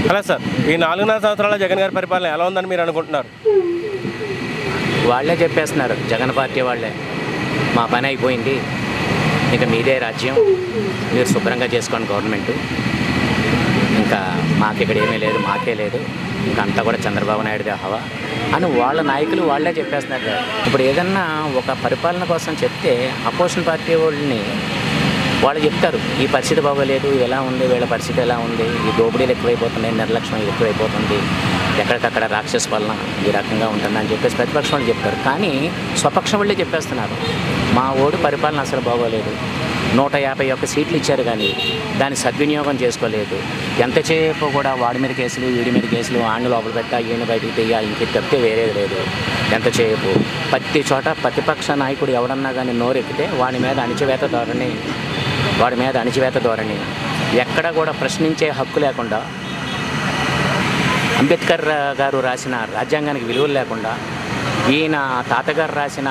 అలా సార్ ఈ నాలుగున్నర సంవత్సరాల జగన్ గారి పరిపాలన ఎలా ఉందని మీరు అనుకుంటున్నారు వాళ్ళే చెప్పేస్తున్నారు జగన్ పార్టీ వాళ్ళే మా పని అయిపోయింది ఇక మీదే రాజ్యం మీరు శుభ్రంగా చేసుకోండి గవర్నమెంట్ ఇంకా మాకు ఇక్కడ ఏమీ లేదు మాకే లేదు ఇంకా అంతా కూడా చంద్రబాబు నాయుడుగా హవా అని వాళ్ళ నాయకులు వాళ్ళే చెప్పేస్తున్నారు కదా. ఇప్పుడు ఏదన్నా ఒక పరిపాలన కోసం చెప్తే అపోజిషన్ పార్టీ వాళ్ళని వాళ్ళు చెప్తారు ఈ పరిస్థితి బాగోలేదు ఎలా ఉంది వీళ్ళ పరిస్థితి ఎలా ఉంది ఈ దోపిడీలు ఎక్కువైపోతున్నాయి నిర్లక్ష్యం ఎక్కువైపోతుంది ఎక్కడికక్కడ రాక్షస పాలన ఈ రకంగా ఉంటుంది అని చెప్పేసి ప్రతిపక్షం వాళ్ళు చెప్తారు కానీ స్వపక్షం వాళ్ళే చెప్పేస్తున్నారు మా ఓడి పరిపాలన అసలు బాగోలేదు నూట యాభై ఒక్క సీట్లు ఇచ్చారు కానీ దాన్ని సద్వినియోగం చేసుకోలేదు ఎంతసేపు కూడా వాడి మీద కేసులు వీడి మీద కేసులు ఆండు లోపల పెట్టా ఈయన బయటికి తెయ్యా ఇంక తప్పితే వేరేది లేదు ఎంతసేపు ప్రతి చోట ప్రతిపక్ష నాయకుడు ఎవడన్నా కానీ నోరెక్కితే వాడి మీద అణిచివేత ధోరణి వాడి మీద అణిచివేత ధోరణి ఎక్కడ కూడా ప్రశ్నించే హక్కు లేకుండా అంబేద్కర్ గారు రాసిన రాజ్యాంగానికి విలువలు లేకుండా ఈయన తాతగారు రాసిన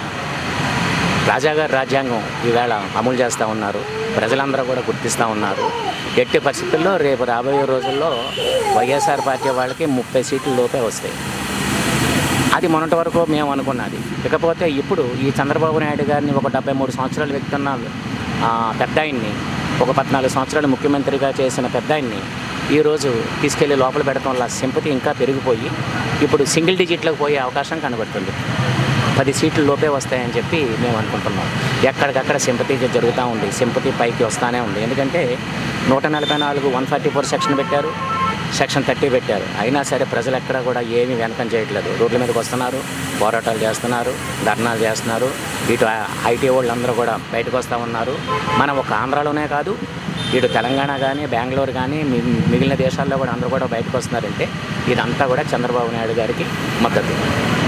రాజాగారి రాజ్యాంగం ఈవేళ అమలు చేస్తూ ఉన్నారు ప్రజలందరూ కూడా గుర్తిస్తూ ఉన్నారు ఎట్టి పరిస్థితుల్లో రేపు రాబోయే రోజుల్లో వైఎస్ఆర్ పార్టీ వాళ్ళకి ముప్పై సీట్లు లోపే వస్తాయి అది మొన్నటి వరకు మేము అనుకున్నది ఇకపోతే ఇప్పుడు ఈ చంద్రబాబు నాయుడు గారిని ఒక డెబ్బై మూడు సంవత్సరాల వ్యక్తి ఉన్న ఆ, పెద్ద ఆయన్ని ఒక పద్నాలుగు సంవత్సరాలు ముఖ్యమంత్రిగా చేసిన పెద్ద ఆయన్ని ఈరోజు తీసుకెళ్లి లోపల పెడటం వల్ల సింపతి ఇంకా పెరిగిపోయి ఇప్పుడు సింగిల్ డిజిట్లకు పోయే అవకాశం కనబడుతుంది పది సీట్లు లోపే వస్తాయని చెప్పి మేము అనుకుంటున్నాం ఎక్కడికక్కడ సింపతి జరుగుతూ ఉంది సింపతి పైకి వస్తూనే ఉంది ఎందుకంటే నూట నలభై నాలుగు వన్ ఫార్టీ ఫోర్ సెక్షన్ పెట్టారు సెక్షన్ థర్టీ పెట్టారు అయినా సరే ప్రజలు ఎక్కడ కూడా ఏమీ వెనకం చేయట్లేదు రోడ్ల మీదకి వస్తున్నారు పోరాటాలు చేస్తున్నారు ధర్నాలు చేస్తున్నారు ఇటు ఐటీ వాళ్ళందరూ కూడా బయటకు వస్తూ ఉన్నారు మనం ఒక ఆంధ్రాలోనే కాదు ఇటు తెలంగాణ కానీ బెంగళూరు కానీ మి- మిగిలిన దేశాల్లో కూడా అందరూ కూడా బయటకు వస్తున్నారంటే ఇదంతా కూడా చంద్రబాబు నాయుడు గారికి మద్దతు